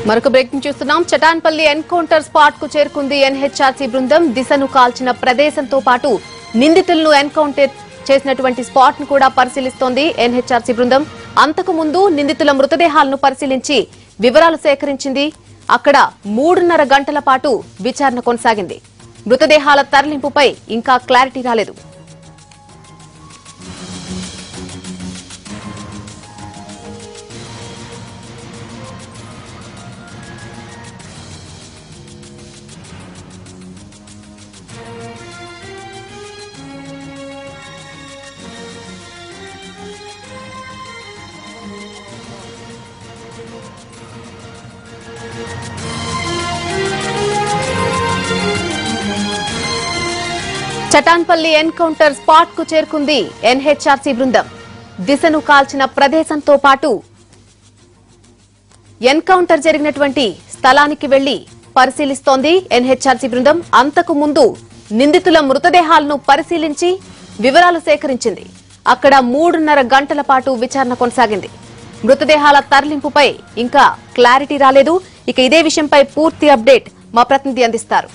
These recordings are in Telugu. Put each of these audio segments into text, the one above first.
మరొక బ్రేకింగ్ చూస్తున్నాం చటాన్పల్లి ఎన్కౌంటర్ స్పాట్ కు చేరుకుంది ఎన్హెచ్ఆర్సీ బృందం దిశను కాల్చిన ప్రదేశంతో పాటు నిందితులను ఎన్కౌంటర్ చేసినటువంటి స్పాట్ ను కూడా పరిశీలిస్తోంది ఎన్హెచ్ఆర్సీ బృందం అంతకు ముందు నిందితుల మృతదేహాలను పరిశీలించి వివరాలు సేకరించింది అక్కడ మూడున్నర గంటల పాటు విచారణ కొనసాగింది మృతదేహాల తరలింపుపై ఇంకా క్లారిటీ రాలేదు చటాన్పల్లి ఎన్కౌంటర్ స్పాట్ కు చేరుకుంది ఎన్హెచ్ఆర్సీ బృందం దిశను కాల్చిన ప్రదేశంతో పాటు ఎన్కౌంటర్ జరిగినటువంటి స్థలానికి వెళ్లి పరిశీలిస్తోంది ఎన్హెచ్ఆర్సీ బృందం అంతకు ముందు నిందితుల మృతదేహాలను పరిశీలించి వివరాలు సేకరించింది అక్కడ మూడున్నర గంటల పాటు విచారణ కొనసాగింది మృతదేహాల తరలింపుపై ఇంకా క్లారిటీ రాలేదు ఇక ఇదే విషయంపై పూర్తి అప్డేట్ మా ప్రతినిధి అందిస్తారు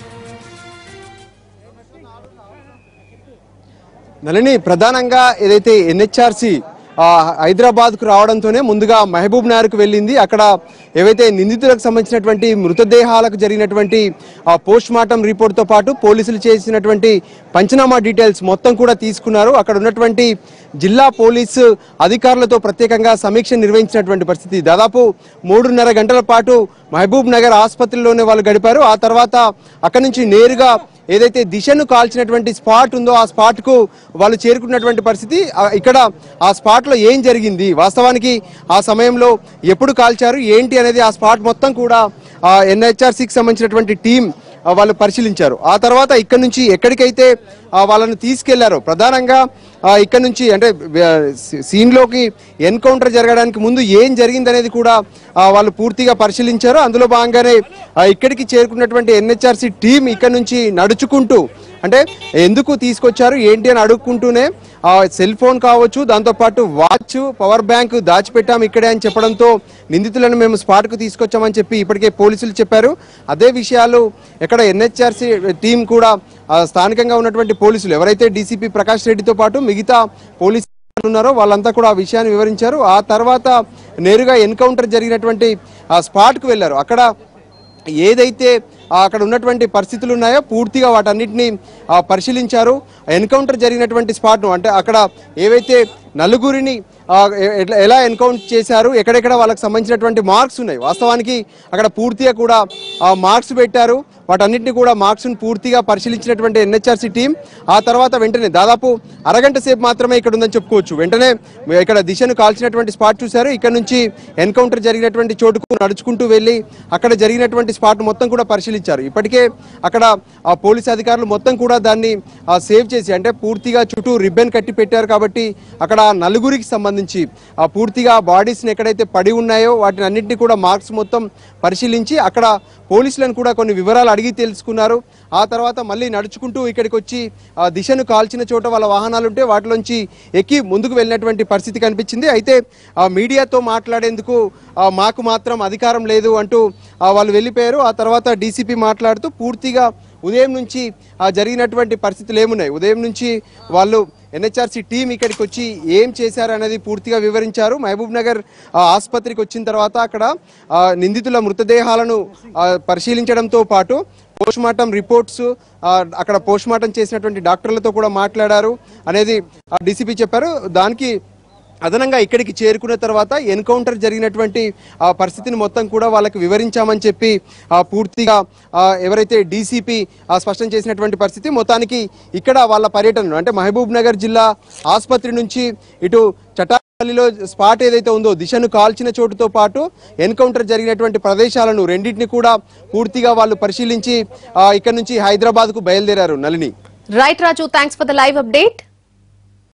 నలిని ప్రధానంగా ఏదైతే ఎన్హెచ్ఆర్సి హైదరాబాద్ కు రావడంతోనే ముందుగా మహబూబ్ నగర్ కు వెళ్ళింది అక్కడ ఏవైతే నిందితులకు సంబంధించినటువంటి మృతదేహాలకు జరిగినటువంటి పోస్ట్ మార్టం రిపోర్ట్ తో పాటు పోలీసులు చేసినటువంటి పంచనామా డీటెయిల్స్ మొత్తం కూడా తీసుకున్నారు అక్కడ ఉన్నటువంటి జిల్లా పోలీసు అధికారులతో ప్రత్యేకంగా సమీక్ష నిర్వహించినటువంటి పరిస్థితి దాదాపు మూడున్నర గంటల పాటు మహబూబ్ నగర్ ఆసుపత్రిలోనే వాళ్ళు గడిపారు ఆ తర్వాత అక్కడి నుంచి నేరుగా ఏదైతే దిశను కాల్చినటువంటి స్పాట్ ఉందో ఆ స్పాట్ కు వాళ్ళు చేరుకున్నటువంటి పరిస్థితి ఆ, ఇక్కడ ఆ స్పాట్ లో ఏం జరిగింది వాస్తవానికి ఆ సమయంలో ఎప్పుడు కాల్చారు ఏంటి అనేది ఆ స్పాట్ మొత్తం కూడా ఎన్హెచ్ఆర్సీకి సంబంధించినటువంటి టీం ఆ, వాళ్ళు పరిశీలించారు ఆ తర్వాత ఇక్కడ నుంచి ఎక్కడికైతే ఆ, వాళ్ళను తీసుకెళ్లారో ప్రధానంగా ఆ, ఇక్కడ నుంచి అంటే సీన్ లోకి ఎన్కౌంటర్ జరగడానికి ముందు ఏం జరిగింది అనేది కూడా ఆ, వాళ్ళు పూర్తిగా పరిశీలించారు అందులో భాగంగానే ఆ, ఇక్కడికి చేరుకున్నటువంటి ఎన్హెచ్ఆర్సీ టీం ఇక్కడ నుంచి నడుచుకుంటూ అంటే ఎందుకు తీసుకొచ్చారు ఏంటి అని అడుక్కుంటూనే ఆ సెల్ ఫోన్ కావచ్చు దాంతోపాటు వాచ్ పవర్ బ్యాంక్ దాచిపెట్టాం ఇక్కడే అని చెప్పడంతో నిందితులను మేము స్పాట్కు తీసుకొచ్చామని చెప్పి ఇప్పటికే పోలీసులు చెప్పారు అదే విషయాలు ఎక్కడ ఎన్హెచ్ఆర్సీ టీం కూడా ఆ, స్థానికంగా ఉన్నటువంటి పోలీసులు ఎవరైతే డీసీపీ ప్రకాష్ రెడ్డితో పాటు మిగతా పోలీసు ఉన్నారో వాళ్ళంతా కూడా ఆ విషయాన్ని వివరించారు ఆ తర్వాత నేరుగా ఎన్కౌంటర్ జరిగినటువంటి ఆ స్పాట్కు వెళ్ళారు అక్కడ ఏదైతే ఆ అక్కడ ఉన్నటువంటి పరిస్థితులు ఉన్నాయో పూర్తిగా వాటన్నిటిని ఆ, పరిశీలించారు ఎన్కౌంటర్ జరిగినటువంటి స్పాట్ను అంటే అక్కడ ఏవైతే నలుగురిని ఆ, ఎ- ఎట్లా- ఎలా ఎన్కౌంటర్ చేశారు ఎక్కడెక్కడ వాళ్ళకి సంబంధించినటువంటి మార్క్స్ ఉన్నాయి వాస్తవానికి అక్కడ పూర్తిగా కూడా ఆ మార్క్స్ పెట్టారు వాటన్నిటిని కూడా మార్క్స్ను పూర్తిగా పరిశీలించినటువంటి ఎన్హెచ్ఆర్సీ టీం ఆ తర్వాత వెంటనే దాదాపు అరగంట సేపు మాత్రమే ఇక్కడ ఉందని చెప్పుకోవచ్చు వెంటనే ఇక్కడ దిశను కాల్చినటువంటి స్పాట్ చూశారు ఇక్కడ నుంచి ఎన్కౌంటర్ జరిగినటువంటి చోటుకు నడుచుకుంటూ వెళ్ళి అక్కడ జరిగినటువంటి స్పాట్ మొత్తం కూడా పరిశీలించారు ఇప్పటికే అక్కడ ఆ పోలీస్ అధికారులు మొత్తం కూడా దాన్ని ఆ, సేవ్ చేసి అంటే పూర్తిగా చుట్టూ రిబ్బన్ కట్టి పెట్టారు కాబట్టి అక్కడ ఆ నలుగురికి సంబంధించి ఆ పూర్తిగా బాడీస్ని ఎక్కడైతే పడి ఉన్నాయో వాటిని అన్నింటినీ కూడా మార్క్స్ మొత్తం పరిశీలించి అక్కడ పోలీసులను కూడా కొన్ని వివరాలు అడిగి తెలుసుకున్నారు ఆ తర్వాత మళ్ళీ నడుచుకుంటూ ఇక్కడికి వచ్చి ఆ దిశను కాల్చిన చోట వాళ్ళ వాహనాలు ఉంటే వాటిలోంచి ఎక్కి ముందుకు వెళ్ళినటువంటి పరిస్థితి కనిపించింది అయితే ఆ మీడియాతో మాట్లాడేందుకు ఆ, మాకు మాత్రం అధికారం లేదు అంటూ ఆ, వాళ్ళు వెళ్ళిపోయారు ఆ తర్వాత డీసీపీ మాట్లాడుతూ పూర్తిగా ఉదయం నుంచి ఆ జరిగినటువంటి పరిస్థితులు ఏమున్నాయి ఉదయం నుంచి వాళ్ళు ఎన్హెచ్ఆర్సీ టీం ఇక్కడికి వచ్చి ఏం చేశారు అనేది పూర్తిగా వివరించారు మహబూబ్ నగర్ ఆ, ఆసుపత్రికి వచ్చిన తర్వాత అక్కడ ఆ, నిందితుల మృతదేహాలను ఆ, పరిశీలించడంతో పాటు పోస్ట్ మార్టం రిపోర్ట్స్ ఆ, అక్కడ పోస్ట్ మార్టం చేసినటువంటి డాక్టర్లతో కూడా మాట్లాడారు అనేది డీసీపీ చెప్పారు దానికి అదనంగా ఇక్కడికి చేరుకున్న తర్వాత ఎన్కౌంటర్ జరిగినటువంటి ఆ పరిస్థితిని మొత్తం కూడా వాళ్ళకి వివరించామని చెప్పి ఆ పూర్తిగా ఆ, ఎవరైతే డీసీపీ స్పష్టం చేసినటువంటి పరిస్థితి మొత్తానికి ఇక్కడ వాళ్ళ పర్యటన అంటే మహబూబ్ నగర్ జిల్లా ఆసుపత్రి నుంచి ఇటు చటాపల్లిలో స్పాట్ ఏదైతే ఉందో దిశను కాల్చిన చోటుతో పాటు ఎన్కౌంటర్ జరిగినటువంటి ప్రదేశాలను రెండింటిని కూడా పూర్తిగా వాళ్ళు పరిశీలించి ఆ, ఇక్కడ నుంచి హైదరాబాద్కు బయలుదేరారు Nalini right Raju thanks for the live update